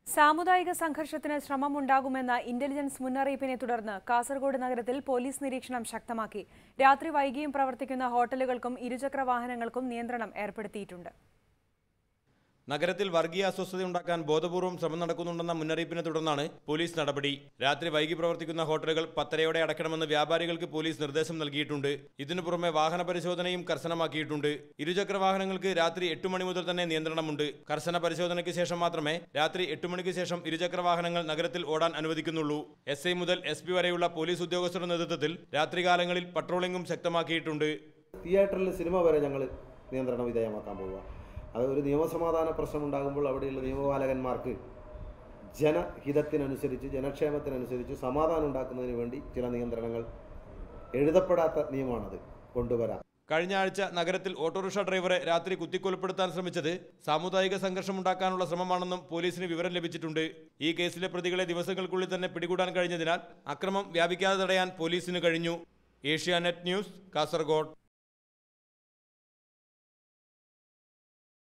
സാമുദായിക സംഘർഷത്തിന് ശ്രമമുണ്ടാകുമെന്ന ഇന്റലിജൻസ് മുന്നറിയിപ്പിനെ തുടർന്ന് കാസർഗോഡ് നഗരത്തിൽ പോലീസ് നിരീക്ഷണം ശക്തമാക്കി രാത്രി വൈകിയും പ്രവർത്തിക്കുന്ന ഹോട്ടലുകൾക്കും ഇരുചക്ര വാഹനങ്ങൾക്കും നിയന്ത്രണം ഏർപ്പെടുത്തിയിട്ടുണ്ട് നഗരത്തിൽ വർഗീയ അസ്വസ്ഥതയുണ്ടാക്കാൻ ബോധപൂർവം ശ്രമം നടക്കുന്നുണ്ടെന്ന മുന്നറിയിപ്പിനെ തുടർന്നാണ് പോലീസ് നടപടി രാത്രി വൈകി പ്രവർത്തിക്കുന്ന ഹോട്ടലുകൾ പത്തരയോടെ അടയ്ക്കണമെന്ന് വ്യാപാരികൾക്ക് പോലീസ് നിർദ്ദേശം നൽകിയിട്ടുണ്ട് ഇതിനു പുറമെ വാഹന പരിശോധനയും കർശനമാക്കിയിട്ടുണ്ട് ഇരുചക്ര വാഹനങ്ങൾക്ക് രാത്രി എട്ട് മണി മുതൽ തന്നെ നിയന്ത്രണമുണ്ട് കർശന പരിശോധനയ്ക്ക് ശേഷം മാത്രമേ രാത്രി എട്ട് മണിക്ക് ശേഷം ഇരുചക്ര വാഹനങ്ങൾ നഗരത്തിൽ ഓടാൻ അനുവദിക്കുന്നുള്ളൂ എസ് ഐ മുതൽ എസ് പി വരെയുള്ള പോലീസ് ഉദ്യോഗസ്ഥരുടെ നേതൃത്വത്തിൽ രാത്രികാലങ്ങളിൽ പട്രോളിംഗും ശക്തമാക്കിയിട്ടുണ്ട് തിയേറ്ററിൽ സിനിമ വരെ ഞങ്ങൾ നിയന്ത്രണ വിധേയമാക്കാൻ പോവുക അത് ഒരു നിയമസമാധാന പ്രശ്നമുണ്ടാകുമ്പോൾ അവിടെയുള്ള നിയമപാലകന്മാർക്ക് ജനഹിതത്തിനനുസരിച്ച് ജനക്ഷേമത്തിനനുസരിച്ച് സമാധാനം ഉണ്ടാക്കുന്നതിന് വേണ്ടി ചില നിയന്ത്രണങ്ങൾ എഴുതപ്പെടാത്ത നിയമമാണത് കൊണ്ടുവരാം കഴിഞ്ഞ ആഴ്ച നഗരത്തിൽ ഓട്ടോറിക്ഷ ഡ്രൈവറെ രാത്രി കുത്തിക്കൊലപ്പെടുത്താൻ ശ്രമിച്ചത് സാമുദായിക സംഘർഷമുണ്ടാക്കാനുള്ള ശ്രമമാണെന്നും പോലീസിന് വിവരം ലഭിച്ചിട്ടുണ്ട് ഈ കേസിലെ പ്രതികളെ ദിവസങ്ങൾക്കുള്ളിൽ തന്നെ പിടികൂടാൻ കഴിഞ്ഞതിനാൽ അക്രമം വ്യാപിക്കാതെ തടയാൻ പോലീസിന് കഴിഞ്ഞു ഏഷ്യാനെറ്റ് ന്യൂസ് കാസർഗോഡ്